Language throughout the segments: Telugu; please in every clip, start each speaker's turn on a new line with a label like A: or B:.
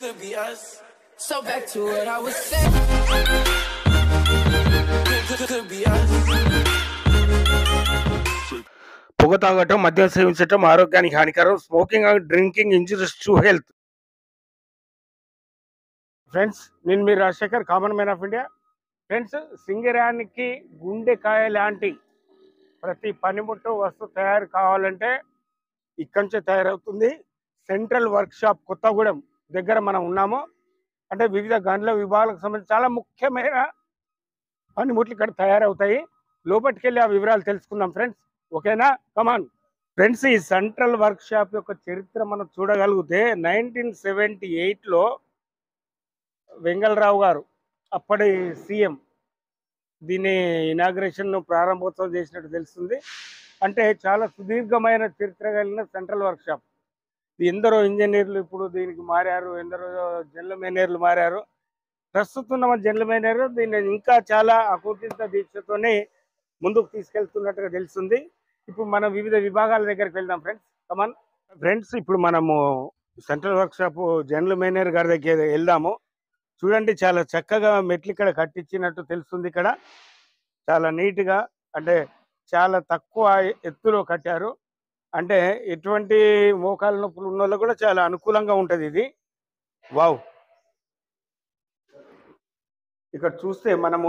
A: could be us.
B: So back to what I was saying.
A: Could, could, could be us.
C: పొగ తాగటం మద్యం సేవించటం ఆరోగ్యానికి హానికరం smoking and drinking injuries to health friends నేను మీ Rajasekhar common man of India friends సింగరానికి గుండెకాయ లాంటి ప్రతి పనిముట్టు వస్తువు తయారు కావాలంటే ఇక్కడి నుంచే తయారవుతుంది సెంట్రల్ వర్క్ షాప్ కొత్తగూడెం దగ్గర మనం ఉన్నాము అంటే వివిధ గనుల విభాగాలకు సంబంధించి చాలా ముఖ్యమైన పనిముట్లు ఇక్కడ తయారవుతాయి లోపలికి వెళ్ళి ఆ వివరాలు తెలుసుకుందాం ఫ్రెండ్స్ ఓకేనా కమాన్ ఫ్రెండ్స్ ఈ సెంట్రల్ వర్క్ షాప్ యొక్క చరిత్ర మనం చూడగలిగితే నైన్టీన్ సెవెంటీ ఎయిట్లో వెంగళరావు గారు అప్పటి సీఎం దీని ఇనాగ్రేషన్ ప్రారంభోత్సవం చేసినట్టు తెలుస్తుంది అంటే చాలా సుదీర్ఘమైన చరిత్ర కలిగిన సెంట్రల్ వర్క్ షాప్ ఎందరో ఇంజనీర్లు ఇప్పుడు దీనికి మారారు ఎందరో జనరల్ మేనేజర్లు మారారు ప్రస్తుతం ఉన్న జనరల్ మేనేజర్ దీన్ని ఇంకా చాలా అకూర్తిత దీక్షతోనే ముందుకు తీసుకెళ్తున్నట్టుగా తెలుస్తుంది ఇప్పుడు మనం వివిధ విభాగాల దగ్గరికి వెళ్దాం ఫ్రెండ్స్ కమాన్ ఫ్రెండ్స్ ఇప్పుడు మనము central workshop general manager గారి దగ్గర వెళ్దాము చూడండి చాలా చక్కగా మెట్లు ఇక్కడ కట్టించినట్టు తెలుస్తుంది ఇక్కడ చాలా నీట్గా అంటే చాలా తక్కువ ఎత్తులో కట్టారు అంటే ఎటువంటి మోకాల నొప్పులు ఉన్న వాళ్ళకు కూడా చాలా అనుకూలంగా ఉంటుంది ఇది వావ్ ఇక్కడ చూస్తే మనము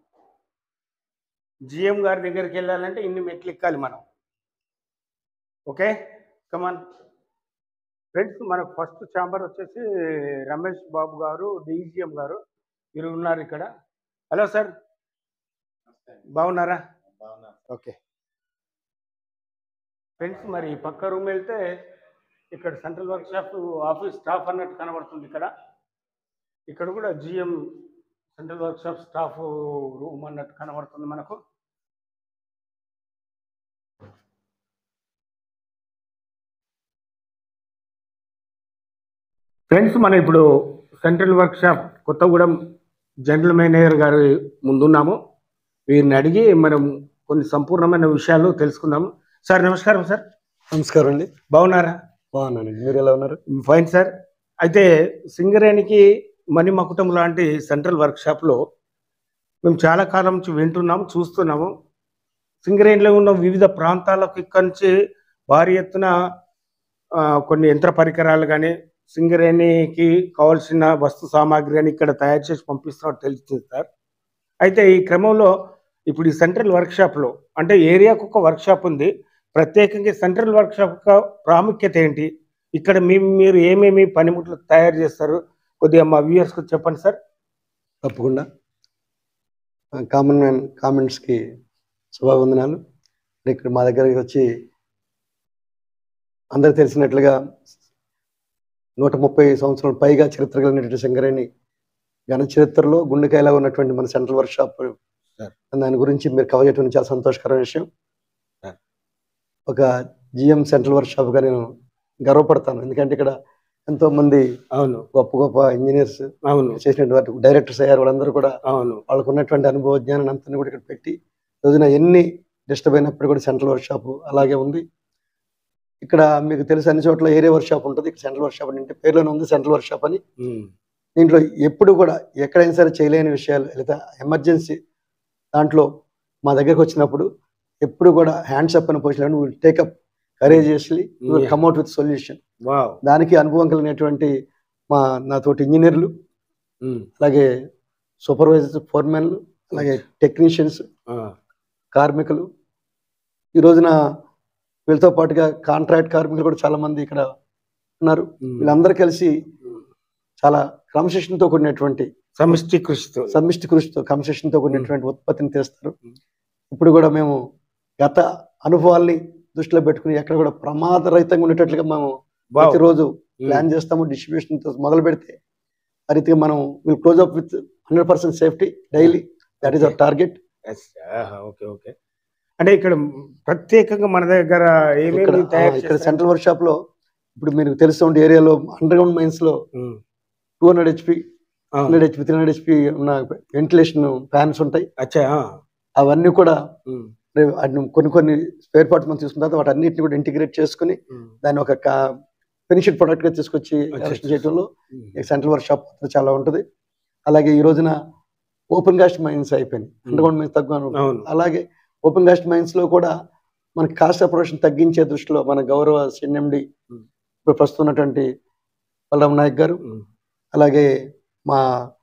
C: జిఎం గారి దగ్గరికి వెళ్ళాలంటే ఇన్ని మెట్లు ఎక్కాలి మనం ఓకే కమాన్ ఫ్రెండ్స్ మనకు ఫస్ట్ ఛాంబర్ వచ్చేసి రమేష్ బాబు గారు డిజిఎం గారు మీరు ఉన్నారు ఇక్కడ హలో సార్ బాగున్నారా ఓకే ఫ్రెండ్స్ మరి ఈ పక్క రూమ్ వెళ్తే ఇక్కడ central workshop office staff అన్నట్టు కనబడుతుంది ఇక్కడ ఇక్కడ కూడా GM central workshop staff room అన్నట్టు కనబడుతుంది మనకు ఫ్రెండ్స్ మనం ఇప్పుడు central workshop Kothagudem general manager గారి ముందున్నాము వీరిని అడిగి మనం కొన్ని సంపూర్ణమైన విషయాలు తెలుసుకుందాము సార్ నమస్కారం సార్
D: నమస్కారం అండి
C: బాగున్నారా
D: బాగున్నానండి మీరు ఎలా ఉన్నారు
C: ఫైన్ సార్ అయితే సింగరేణికి మణిమకుటం లాంటి సెంట్రల్ వర్క్ షాప్లో మేము చాలా కాలం నుంచి వింటున్నాము చూస్తున్నాము సింగరేణిలో ఉన్న వివిధ ప్రాంతాలకు ఇక్కడి నుంచి భారీ ఎత్తున ఆ, కొన్ని యంత్ర పరికరాలు కానీ సింగరేణికి కావాల్సిన వస్తు సామాగ్రి అని ఇక్కడ తయారు చేసి పంపిస్తున్నట్టు తెలుస్తుంది సార్ అయితే ఈ క్రమంలో ఇప్పుడు ఈ సెంట్రల్ వర్క్ షాప్లో అంటే ఏరియాకు ఒక వర్క్ షాప్ ఉంది ప్రత్యేకంగా సెంట్రల్ వర్క్ షాప్ యొక్క ప్రాముఖ్యత ఏంటి ఇక్కడ మీ మీరు ఏమేమి పనిముట్లు తయారు చేస్తారు కొద్దిగా మా వ్యూయర్స్కి చెప్పండి సార్
D: తప్పకుండా కామన్ మ్యాన్ కామెంట్స్కి శుభావందనాలు ఇక్కడ మా దగ్గరికి వచ్చి అందరు తెలిసినట్లుగా నూట ముప్పై సంవత్సరాల పైగా చరిత్ర కలిగినటువంటి సింగరేణి ఘన చరిత్రలో గుండెకాయలా ఉన్నటువంటి మన సెంట్రల్ వర్క్ షాప్
C: సార్.
D: దాని గురించి మీరు కవర్ చేయడం చాలా సంతోషకరమైన విషయం
C: సార్.
D: ఒక జిఎం సెంట్రల్ వర్క్ షాప్గా నేను గర్వపడతాను ఎందుకంటే ఇక్కడ ఎంతో మంది
C: అవును
D: గొప్ప గొప్ప ఇంజనీర్స్
C: అవును
D: చేసినటువంటి డైరెక్టర్స్ అయ్యారు వాళ్ళందరూ కూడా
C: అవును
D: వాళ్ళకు ఉన్నటువంటి అనుభవ జ్ఞానాన్ని అంతా కూడా ఇక్కడ పెట్టి రోజున ఎన్ని డిస్టర్బ్ అయినప్పుడు కూడా సెంట్రల్ వర్క్ షాప్ అలాగే ఉంది ఇక్కడ మీకు తెలుసు అన్ని చోట్ల ఏరియా వర్క్ షాప్ ఉంటుంది ఇక్కడ సెంట్రల్ వర్క్ షాప్ అంటే పేరులోనే ఉంది సెంట్రల్ వర్క్ షాప్ అని
C: ఉమ్,
D: దీంట్లో ఎప్పుడు కూడా ఎక్కడైనా సరే చేయలేని విషయాలు లేదా ఎమర్జెన్సీ దాంట్లో మా దగ్గరకు వచ్చినప్పుడు ఎప్పుడు కూడా హ్యాండ్స్ అప్ అనే position will take up courageously will
C: Yeah.
D: Come at with solution
C: wow
D: దానికి అనుభవం కలిగినటువంటి మా నాతోటి ఇంజనీర్లు
C: ఉమ్,
D: అలాగే సూపర్వైజర్స్ ఫోర్మెన్లు అలాగే టెక్నీషియన్స్
C: ఆ,
D: కార్మికులు ఈ రోజున వీళ్ళతో పాటుగా కాంట్రాక్ట్ కార్మికులు కూడా చాలా మంది ఇక్కడ ఉన్నారు
C: ఉమ్.
D: వీళ్ళందరూ కలిసి చాలా క్రమశిక్షణతో కూడినటువంటి
C: సమిష్టి కృషితో
D: సమిష్టి కృషితో క్రమశిక్షణతో కూడినటువంటి ఉత్పత్తిని తెస్తారు ఇప్పుడు కూడా మేము గత అనుభవాల్ని దృష్టిలో పెట్టుకుని ఎక్కడ కూడా ప్రమాదరహితంగా ఉండేటట్లుగా మేము
C: వావ్.
D: ప్రతిరోజు
C: ఉమ్,
D: ప్లాన్ చేస్తాము డిస్ట్రిబ్యూషన్ తో మొదలు పెడితే ఆ రీతిగా మనం will close up with hundred percent safety daily that is our target
C: yes, ఆహా, ఓకే ఓకే అంటే ఇక్కడ ప్రత్యేకంగా మన దగ్గర
D: ఇక్కడ
C: ఏమేమి
D: ఆ,
C: తయారు
D: ఇక్కడ
C: చేస్తారు?
D: సెంట్రల్ వర్క్ షాప్ లో ఇప్పుడు మీకు తెలిసి ఉండే ఏరియాలో అండర్ గ్రౌండ్ మైన్స్ లో
C: um,
D: two hundred HP
C: ah,
D: hundred HP three hundred HP ఉన్న వెంటిలేషన్ ఫ్యాన్స్ ఉంటాయి
C: అచ్చా ఆ,
D: అవన్నీ కూడా
C: ఉమ్,
D: రే- వాటిని కొన్ని కొన్ని స్పేర్ పార్ట్స్ మనం తీసుకున్న తర్వాత వాటి అన్నిటిని కూడా ఇంటిగ్రేట్ చేసుకుని
C: ఉమ్,
D: దాన్ని ఒక ఫినిషిడ్ ప్రొడక్ట్ గా తీసుకొచ్చి
C: అచ్చా,
D: ఎలక్షన్
C: అచ్చా.
D: చేయడంలో ఈ సెంట్రల్ వర్క్ షాప్ పాత్ర చాలా ఉంటుంది అలాగే ఈ రోజున ఓపెన్ కాస్ట్ మైన్స్ అయిపోయినాయి అండర్గ్రౌండ్ మైన్స్ తక్కువ
C: అవును
D: అలాగే ఓపెన్ కాస్ట్ మైన్స్ లో కూడా మన కాస్ట్ ఆఫ్ ప్రొడక్షన్ తగ్గించే దృష్టిలో మన గౌరవ సిఎండి
C: Hmm.
D: ఇప్పుడు ప్రస్తుతం ఉన్నటువంటి బలరాం నాయక్ గారు
C: ఉమ్.
D: అలాగే మా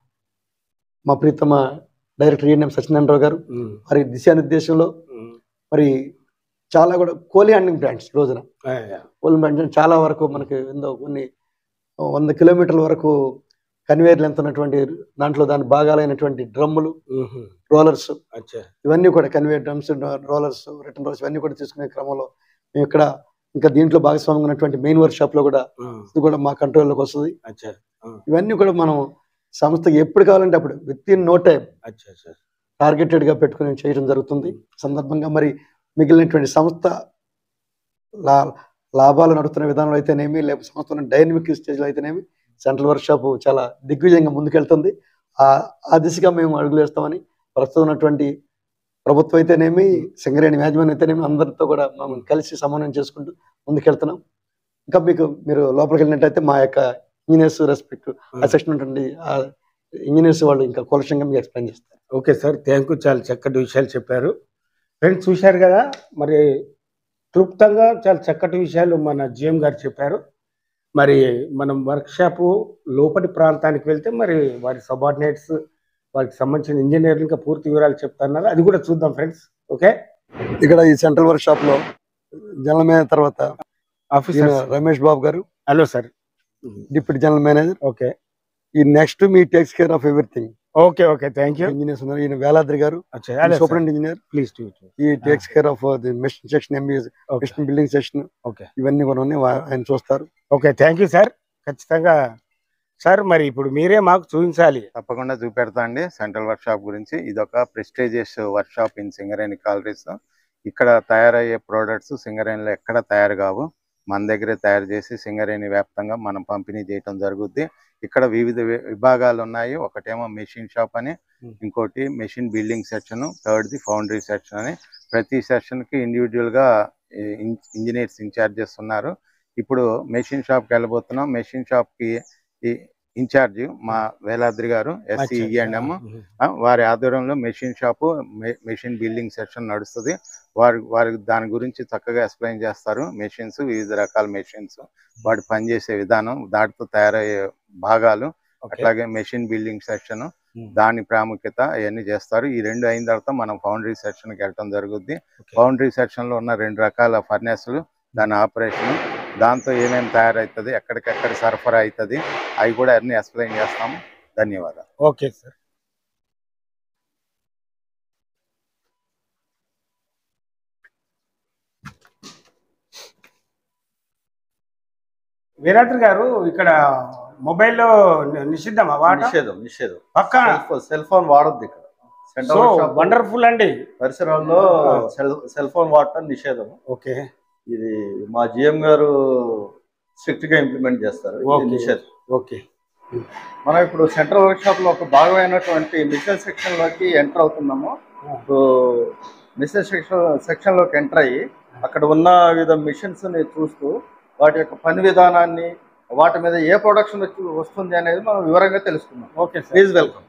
D: మా ప్రీతమ డైరెక్టర్ ఈఎన్ఎం సత్యనారాయణరావు గారు
C: ఉమ్.
D: వారి దిశానిర్దేశంలో
C: ఉమ్.
D: మరి చాలా కూడా కోలి హ్యాండింగ్ ప్లాంట్స్ ఈ రోజున
C: ఆ, యా.
D: కోలి ప్లాంట్స్ చాలా వరకు మనకి ఎంతో కొన్ని వంద కిలోమీటర్ల వరకు కన్వేయర్ లెంత్ ఉన్నటువంటి దాంట్లో దాని భాగాలైనటువంటి డ్రమ్ములు
C: ఉహు.
D: రోలర్స్
C: అచ్చా
D: ఇవన్నీ కూడా conveyor drums rollers return rollers ఇవన్నీ కూడా తీసుకునే క్రమంలో మేము ఇక్కడ ఇంకా దీంట్లో భాగస్వామ్యం ఉన్నటువంటి మెయిన్ వర్క్ షాప్ లో కూడా
C: ఆ,
D: ఇది కూడా మా కంట్రోల్లోకి వస్తుంది
C: అచ్చా ఆ,
D: ఇవన్నీ కూడా మనం సంస్థకి ఎప్పుడు కావాలంటే అప్పుడు విత్ ఇన్ నో టైం
C: అచ్చా అచ్చా
D: టార్గెటెడ్ గా పెట్టుకుని చేయడం జరుగుతుంది సందర్భంగా మరి మిగిలినటువంటి సంస్థ లా లాభాలు నడుస్తున్న విధానంలో అయితేనేమి లేకపోతే సంస్థ ఉన్న డైనమిక్ స్టేజ్లో అయితేనేమి సెంట్రల్ వర్క్ షాప్ చాలా దిగ్విజయంగా ముందుకెళ్తుంది ఆ ఆ దిశగా మేము అడుగులు వేస్తామని ప్రస్తుతం ఉన్నటువంటి ప్రభుత్వం అయితేనేమి సింగరేణి యాజమాన్యం అయితేనేమి అందరితో కూడా మనం కలిసి సమన్వయం చేసుకుంటూ ముందుకెళ్తున్నాం ఇంకా మీకు మీరు లోపలికి వెళ్ళినట్టయితే మా యొక్క ఇంజనీర్స్ రెస్పెక్ట్ ఆ సెక్షన్ ఉంటుంది ఆ ఇంజనీర్స్ వాళ్ళు ఇంకా కూలక్షంగా మీకు ఎక్స్ప్లెయిన్ చేస్తారు
C: ఓకే సార్ థ్యాంక్ యూ చాలా చక్కటి విషయాలు చెప్పారు ఫ్రెండ్స్ చూశారు కదా మరి క్లుప్తంగా చాలా చక్కటి విషయాలు మన జిఎం గారు చెప్పారు మరి మనం వర్క్షాప్ లోపటి ప్రాంతానికి వెళ్తే మరి వారి సబార్డినేట్స్ వారికి సంబంధించిన ఇంజనీర్లు ఇంకా పూర్తి వివరాలు చెప్తున్నారు అది కూడా చూద్దాం ఫ్రెండ్స్ ఓకే
D: ఇక్కడ ఈ సెంట్రల్ వర్క్ షాప్ లో జనరల్ మేనేజర్ తర్వాత ఈయన
C: ఆఫీసర్
D: రమేష్ బాబు గారు
C: hello sir
D: deputy general manager
C: okay
D: ఈ నెక్స్ట్ మీ takes care of everything
C: okay okay thank you
D: engineers ఉన్నారు ఈయన వేలాద్రి గారు
C: అచ్చా
D: సూపరింట్ ఇంజనీర్
C: ప్లీజ్ టు
D: ఈ takes care of the mission section MBS
C: okay
D: mission building section
C: okay
D: ఇవన్నీ కూడా ఉన్నాయి వా- ఆయన చూస్తారు
C: ఓకే థ్యాంక్ యూ సార్ ఖచ్చితంగా సార్ మరి ఇప్పుడు మీరే మాకు చూపించాలి
A: తప్పకుండా చూపెడతా అండి సెంట్రల్ వర్క్ షాప్ గురించి ఇదొక prestigious workshop in Singareni collieries ఇక్కడ తయారయ్యే ప్రోడక్ట్స్ సింగరేణిలో ఎక్కడ తయారు కావు మన దగ్గరే తయారు చేసి సింగరేణి వ్యాప్తంగా మనం పంపిణీ చేయటం జరుగుద్ది ఇక్కడ వివిధ వి- విభాగాలు ఉన్నాయి ఒకటేమో మెషిన్ షాప్ అని
C: Hmm.
A: ఇంకోటి machine building section third the foundry section అని ప్రతి సెక్షన్ కి ఇండివిజువల్ గా ఇంజనీర్స్ ఇన్ఛార్జెస్ ఉన్నారు ఇప్పుడు మెషిన్ షాప్ కి వెళ్ళబోతున్నాం మెషిన్ షాప్ కి ఇన్ఛార్జ్ మా వేలాద్రి గారు ఎస్సీఎండ్ఎం ఆ, వారి ఆధ్వర్యంలో మెషిన్ షాపు మె- మెషిన్ బిల్డింగ్ సెక్షన్ నడుస్తుంది వారి వారి దాని గురించి చక్కగా ఎక్స్ప్లెయిన్ చేస్తారు మెషిన్స్ వివిధ రకాల మెషిన్స్ వాటి పనిచేసే విధానం దాటితో తయారయ్యే భాగాలు అట్లాగే మెషిన్ బిల్డింగ్ సెక్షన్
C: Hmm.
A: దాని ప్రాముఖ్యత అవన్నీ చేస్తారు ఈ రెండు అయిన తర్వాత మనం ఫౌండరీ సెక్షన్ కి వెళ్ళటం జరుగుద్ది
C: Okay.
A: ఫౌండరీ సెక్షన్ లో ఉన్న రెండు రకాల ఫర్నేస్లు దాని ఆపరేషన్ దాంతో ఏమేమి తయారవుతుంది ఎక్కడికెక్కడ సరఫరా అవుతుంది అవి కూడా అన్ని ఎక్స్ప్లెయిన్ చేస్తాము ధన్యవాదాలు
C: ఓకే సార్ వీరాద్రి గారు ఇక్కడ మొబైల్లో నిషిద్ధమా వాట
E: నిషేధం నిషేధం
C: పక్కా
E: సెల్ ఫోన్ సెల్ ఫోన్ వాడొద్దు ఇక్కడ
C: so
E: central workshop
C: wonderful అండి
E: పరిసరాల్లో సెల్ సెల్ ఫోన్ వాడటం నిషేధం
C: ఓకే
E: ఇది మా జిఎం గారు స్ట్రిక్ట్ గా ఇంప్లిమెంట్ చేస్తారు ఇది
C: Okay.
E: నిషేధం
C: ఓకే
E: మనం ఇప్పుడు సెంట్రల్ వర్క్ షాప్ లో ఒక భాగమైనటువంటి మిషన్ సెక్షన్ లోకి ఎంటర్ అవుతున్నాము ఇప్పుడు మిషన్ సెక్షన్ సెక్షన్ లోకి ఎంటర్ అయ్యి అక్కడ ఉన్న వివిధ మిషన్స్ ని చూస్తూ వాటి యొక్క పని విధానాన్ని వాటి మీద ఏ ప్రొడక్షన్ వచ్చి వస్తుంది అనేది మనం వివరంగా తెలుసుకుందాం
C: okay sir
E: please welcome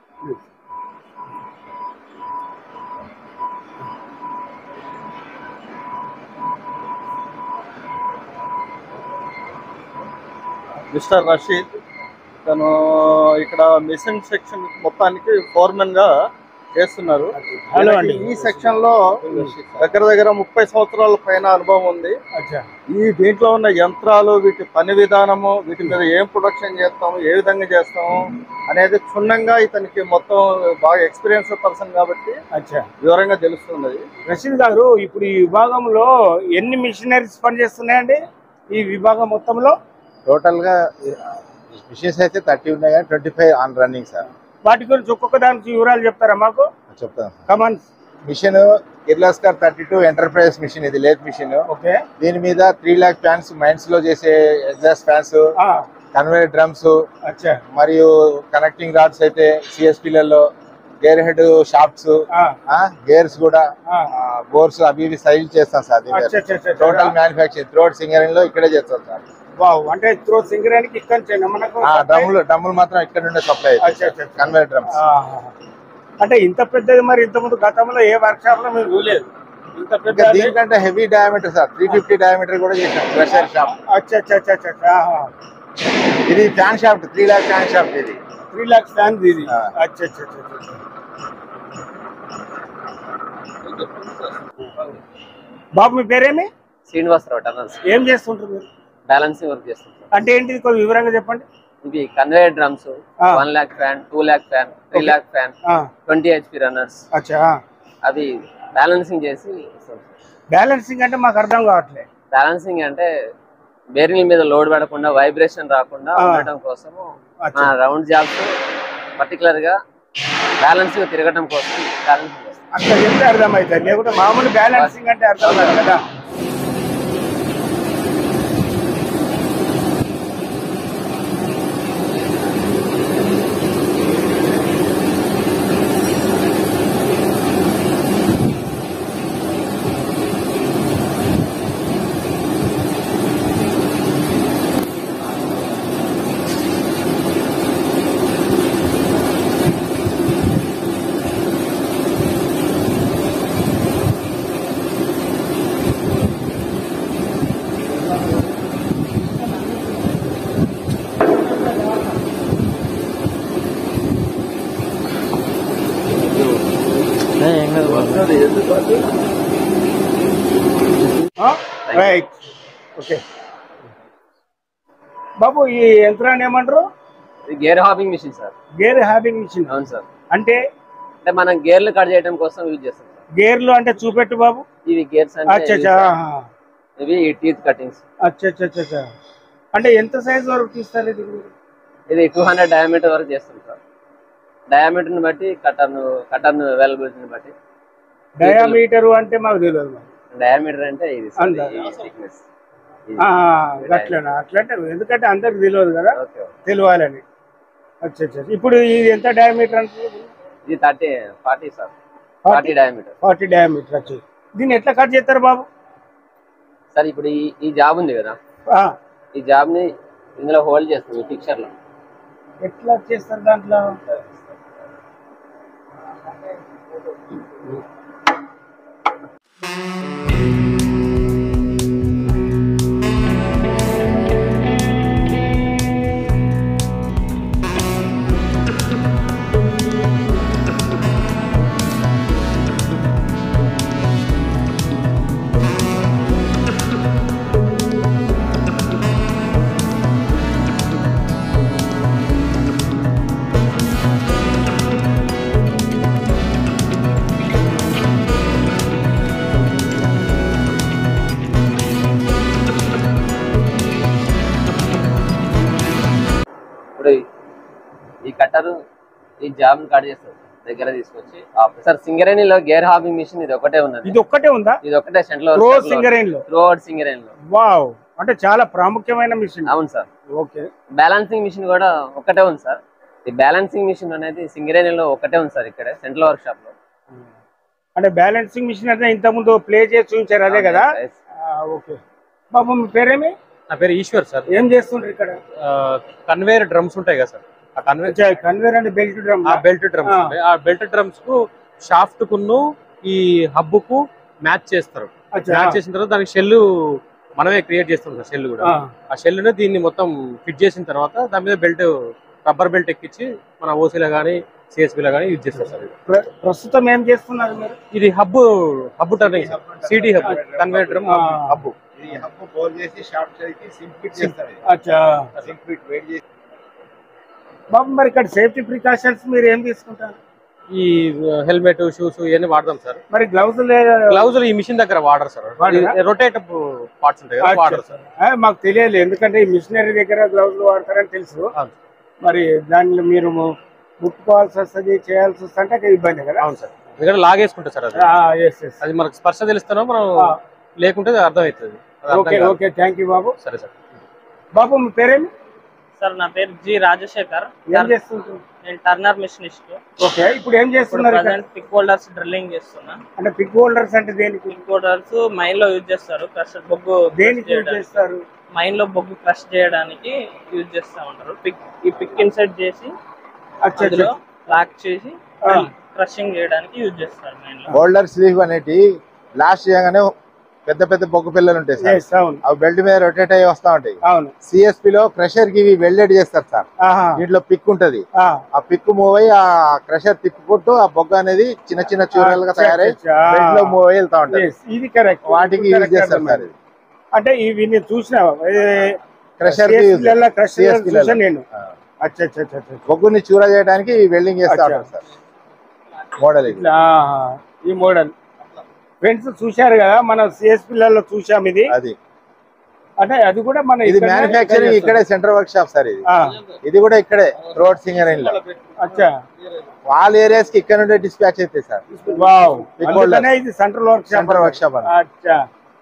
E: mister Rashid తను ఇక్కడ మిషన్ సెక్షన్ మొత్తానికి ఫోర్మెన్ గా చేస్తున్నారు
C: హలో అండి
E: ఈ సెక్షన్ లో దగ్గర దగ్గర ముప్పై సంవత్సరాల పైన అనుభవం ఉంది
C: అచ్చా
E: ఈ దీంట్లో ఉన్న యంత్రాలు వీటి పని విధానము వీటి మీద ఏం ప్రొడక్షన్ చేస్తాము ఏ విధంగా చేస్తాము అనేది క్షుణ్ణంగా ఇతనికి మొత్తం బాగా ఎక్స్పీరియన్స్ పర్సన్ కాబట్టి
C: అచ్చా
E: వివరంగా తెలుస్తున్నది
C: రషీద్ గారు ఇప్పుడు ఈ విభాగంలో ఎన్ని మిషనరీస్ పనిచేస్తున్నాయండి ఈ విభాగం మొత్తంలో
F: టోటల్ గా మిషన్స్ అయితే థర్టీ ఉన్నాయి కానీ twenty five on running sir
C: వాటి గురించి ఒక్కొక్క దానికి వివరాలు చెప్తారా మాకు
F: చెప్తాను
C: come on
F: machine Kirloskar thirty two enterprise machine ఇది లేత్ మిషన్
C: ఓకే
F: దీని మీద త్రీ ల్యాక్ ఫ్యాన్స్ మైన్స్ లో చేసే ఎగ్జాస్ట్ ఫ్యాన్స్ కన్వేయర్ డ్రమ్స్
C: అచ్చా
F: మరియు కనెక్టింగ్ రాడ్స్ అయితే సిఎస్పీలలో గేర్ హెడ్ షాప్స్
C: ఆ,
F: గేర్స్ కూడా
C: ఆ.
F: బోర్స్ అవి ఇవి సైజ్ చేస్తాం సార్
C: అచ్చా, అచ్చా, అచ్చా.
F: టోటల్ మ్యానుఫ్యాక్చరింగ్ త్రోడ్ సింగరింగ్ లో ఇక్కడే చేస్తాం సార్
C: వావ్ అంటే త్రో సింగరానికి ఇక్కడ నుంచి మనకు
F: ఆ, డమ్ములు డమ్ములు మాత్రం ఇక్కడ నుండే సప్లై
C: అచ్చా, అచ్చా, అచ్చా.
F: కన్వేర్ డ్రమ్స్
C: ఆహా. అంటే ఇంత పెద్దది మరి ఇంత ముందు గతంలో ఏ వర్క్ షాప్ లో మేము చూడలేదు ఇంత పెద్ద
F: ఇంకా దీనికంటే heavy diameter sir three fifty diameter కూడా చేసాం ప్రెషర్ షాప్
C: అచ్చా అచ్చా అచ్చా అచ్చా, అచ్చా ఆహా.
F: ఇది fan shaft three lakh fan shaft ఇది
C: త్రీ లాక్స్ ఫ్యాన్ ఇది
F: ఆ.
C: అచ్చా అచ్చా అచ్చా అచ్చా. బాబు మీ పేరేమి
G: శ్రీనివాసరావు టర్నర్స్
C: ఏం చేస్తుంటారు మీరు
G: బ్యాలెన్సింగ్ వర్క్ చేస్తుంటాం
C: అంటే ఏంటిది కొంచెం వివరంగా చెప్పండి
G: ఇవి కన్వేయర్ డ్రమ్స్
C: ఆ.
G: One lakh fan two lakh fan three lakh fan
C: ఆ,
G: ట్వంటీ హెచ్పి రన్నర్స్
C: అచ్చా
G: అవి బ్యాలెన్సింగ్ చేసి
C: బ్యాలెన్సింగ్ అంటే మాకు అర్థం కావట్లేదు
G: బ్యాలెన్సింగ్ అంటే బేరింగ్ మీద లోడ్ పడకుండా వైబ్రేషన్ రాకుండా
C: ఆ.
G: ఉండటం కోసము
C: అచ్చా.
G: రౌండ్ జాబ్స్ పర్టికులర్ గా బ్యాలెన్స్ గా తిరగటం కోసం బ్యాలెన్సింగ్ చేస్తాం
C: అట్లా చెప్తే అర్థమవుతుంది లేకుంటే మామూలు బ్యాలెన్సింగ్ అంటే అర్థం కాదు కదా రైట్ ఓకే బాబు ఈ యంత్రాన్ని ఏమంటారు
G: ఇది gear hobbing machine sir
C: gear hobbing machine
G: అవును సార్
C: అంటే
G: అంటే మనం గేర్లు కట్ చేయడం కోసం యూజ్ చేస్తాం సార్
C: గేర్లు అంటే చూపెట్టు బాబు
G: ఇవి గేర్స్
C: అచ్చా
G: అంటే
C: అచ్చా
G: ఇవి
C: ఆహా.
G: సార్. ఇవి టీత్ కటింగ్స్
C: అచ్చా అచ్చా అచ్చా, అచ్చా అంటే ఎంత సైజ్ వరకు తీస్తారు ఇది
G: ఇది టూ హండ్రెడ్ డయామీటర్ వరకు చేస్తాం సార్ డయామీటర్ ని బట్టి కటర్ కటర్ అవైలబిలిటీని బట్టి
C: డయామీటర్ అంటే మాకు తెలియదు మరి.
G: డయామీటర్ అంటే ఇది సార్,
C: అందా?
G: ఈ థిక్నెస్
C: ఆహా, అట్లనా అట్లంటే ఎందుకంటే అందరికి తెలియదు కదా
G: ఓకే
C: తెలియాలని అచ్చా అచ్చా ఇప్పుడు ఇది ఎంత డయామీటర్ అంటే
G: ఇది thirty forty sir forty diameter
C: forty diameter వచ్చి దీన్ని ఎట్లా కట్ చేస్తారు బాబు
G: సార్ ఇప్పుడు ఈ ఈ జాబ్ ఉంది కదా
C: ఆ,
G: ఈ జాబ్ ని ఇందులో హోల్డ్ చేస్తాం ఈ పిక్చర్ లో
C: ఎట్లా చేస్తారు దాంట్లో
G: ఇప్పుడు ఈ- ఈ కట్టర్ ఈ జాబ్ ని కట్ చేస్తారు దగ్గర తీసుకొచ్చి ఆపరేట్. సార్ సింగరేణిలో గేర్ హాబింగ్ మిషన్ ఇది ఒకటే ఉన్నది
C: ఇది ఒక్కటే ఉందా
G: ఇది ఒకటే సెంట్రల్
C: ప్రో సింగరేన్ లో
G: త్రూ అవుట్ సింగరేణి లో
C: వావ్ అంటే చాలా ప్రాముఖ్యమైన మిషన్
G: అవును సార్
C: ఓకే
G: బ్యాలెన్సింగ్ మిషన్ కూడా ఒకటే ఉంది సార్ ఈ బ్యాలెన్సింగ్ మిషన్ అనేది సింగరేణిలో ఒకటే ఉంది సార్ ఇక్కడే సెంట్రల్ వర్క్ షాప్ లో
C: అంటే బ్యాలెన్సింగ్ మిషన్ అంటే ఇంత ముందు ప్లే చేసి చూపించారు అదే కదా ఓకే బాబు మీ పేరేమి
H: నా పేరు ఈశ్వర్ సార్
C: ఏం చేస్తుంటారు ఇక్కడ
H: కన్వేయర్ డ్రమ్స్ ఉంటాయి కదా సార్ ఆ కన్వేయర్
C: కన్వేర్ అంటే బెల్ట్ డ్రమ్
H: ఆ బెల్ట్ డ్రమ్స్
C: ఆ.
H: ఉంటాయి ఆ బెల్ట్ డ్రమ్స్ కు షాఫ్ట్ కును ఈ హబ్ కు మ్యాచ్ చేస్తారు మ్యాచ్ చేసిన తర్వాత దానికి షెల్ మనమే క్రియేట్ చేస్తాం సార్ షెల్ కూడా ఆ షెల్ ని దీన్ని మొత్తం ఫిట్ చేసిన తర్వాత దాని మీద బెల్ట్ రబ్బర్ బెల్ట్ ఎక్కించి మన ఓసీలో కానీ సిఎస్పీలో కానీ యూజ్ చేస్తాం సార్ ఇది.
C: ప్రస్తుతం ఏం చేస్తున్నారు మీరు
H: ఇది హబ్ హబ్ టర్నింగ్ సిడి హబ్ కన్వేయర్ డ్రమ్
C: ఆ.
H: హబ్
F: ఇది హబ్బు బోర్ చేసి షార్ట్ చేసి సింప్లిట్ చేస్తారు
C: అచ్చా
F: సింప్లిట్ వెయిట్ చేసి
C: బాబు మరి ఇక్కడ సేఫ్టీ ప్రికాషన్స్ మీరు ఏం తీసుకుంటారు
H: ఈ హెల్మెట్ షూస్ ఇవన్నీ వాడదాం సార్
C: మరి గ్లౌజ్
H: గ్లౌజ్ ఈ మిషన్ దగ్గర వాడరు సార్
C: వాడరా?
H: రొటేట్ పార్ట్స్ ఉంటాయి కదా వాడరు సార్
C: మాకు తెలియదు ఎందుకంటే ఈ మిషనరీ దగ్గర గ్లౌజ్ వాడతారని తెలుసు
H: అవును.
C: మరి దానిలో మీరు ము- ముట్టుకోవాల్సి వస్తుంది చేయాల్సి వస్తుంది అంటే ఇబ్బంది కదా
H: అవును సార్ ఎందుకంటే లాగేసుకుంటా సార్ అది
C: ఎస్ ఎస్
H: అది మనకు స్పర్శ తెలుస్తానో మనం
C: ఆ.
H: లేకుంటే అది అర్థమవుతుంది అది అర్థం
C: ఓకే
H: కాదు.
C: ఓకే థ్యాంక్ యూ బాబు
H: సరే సార్
C: బాబు మీ పేరేమి
I: సార్ నా పేరు జి రాజశేఖర్
C: ఏం చేస్తుంటారు
I: నేను టర్నర్ మిషనిస్ట్
C: ఓకే ఇప్పుడు ఏం
I: ఇప్పుడు
C: చేస్తున్నారు ఇక్కడ?
I: ప్రజెంట్ పిక్ హోల్డర్స్ డ్రిల్లింగ్ చేస్తున్నా
C: అంటే పిక్ హోల్డర్స్ అంటే దేనికి
I: పిక్ హోల్డర్స్ మైన్ లో యూజ్ చేస్తారు క్రషర్ బొగ్గు
C: దేనికి యూజ్
I: చేయడానికి.
C: చేస్తారు
I: మైన్ లో బొగ్గు క్రష్ చేయడానికి యూజ్ చేస్తా ఉంటారు పిక్ ఈ పిక్ ఇన్సర్ట్ చేసి
C: అచ్చా,
I: అందులో
C: అచ్చా.
I: లాక్ చేసి
C: ఆ.
I: క్రషింగ్ చేయడానికి యూజ్ చేస్తారు మైన్ లో
F: హోల్డర్ స్లీవ్ అనేటి బ్లాస్ట్ చేయగానే పెద్ద పెద్ద బొగ్గు పిల్లలు ఉంటాయి
C: Yes,
F: సార్
C: అవును
F: అవి బెల్ట్ మీద రొటేట్ అయ్యి వస్తా ఉంటాయి
C: అవును
F: సిఎస్పి లో క్రషర్ కి ఇవి వెల్డెడ్ చేస్తారు సార్
C: ఆహా
F: దీంట్లో పిక్ ఉంటది
C: ఆ.
F: ఆ పిక్ మూవ్ అయ్యి ఆ క్రషర్ తిప్పుకుంటూ ఆ బొగ్గ అనేది చిన్న చిన్న చూరలుగా
C: అచ్చా,
F: తయారై
C: అచ్చా.
F: బెల్ట్ లో మూవ్ అయ్యి వెళ్తా ఉంటది
C: Yes, ఇది కరెక్ట్
F: వాటికి యూజ్ చేస్తారు సార్ ఇది.
C: అంటే ఇవి నేను చూసిన
F: Crusher కి use చేస్తారు.
C: క్రషర్
F: CSP లలో.
C: చూసాను నేను
F: ఆ.
C: అచ్చా అచ్చా అచ్చా అచ్చా.
F: బొగ్గుని చూర చేయడానికి వెల్డింగ్ చేస్తా
C: అచ్చా.
F: ఉంటారు సార్ మోడల్ ఇది
C: ఇట్లా, ఆహా, ఈ మోడల్ ఫ్రెండ్స్ చూశారు కదా మన సిఎస్ పిల్లల్లో చూసాం ఇది
F: అది
C: అంటే అది కూడా మన
F: ఇది
C: ఇక్కడనే
F: మ్యానుఫ్యాక్చరింగ్
C: చేస్తాం.
F: ఇక్కడే సెంట్రల్ వర్క్ షాప్ సార్ ఇది
C: ఆ,
F: ఇది కూడా ఇక్కడే రోడ్ సింగరేణి లో
C: అచ్చా
F: వాళ్ళ ఏరియాస్ కి ఇక్కడ నుండే డిస్పాచ్ అవుతాయి సార్
C: వావ్
F: Big
C: అందుకనే ఇది central workshop
F: central workshop అని
C: అచ్చా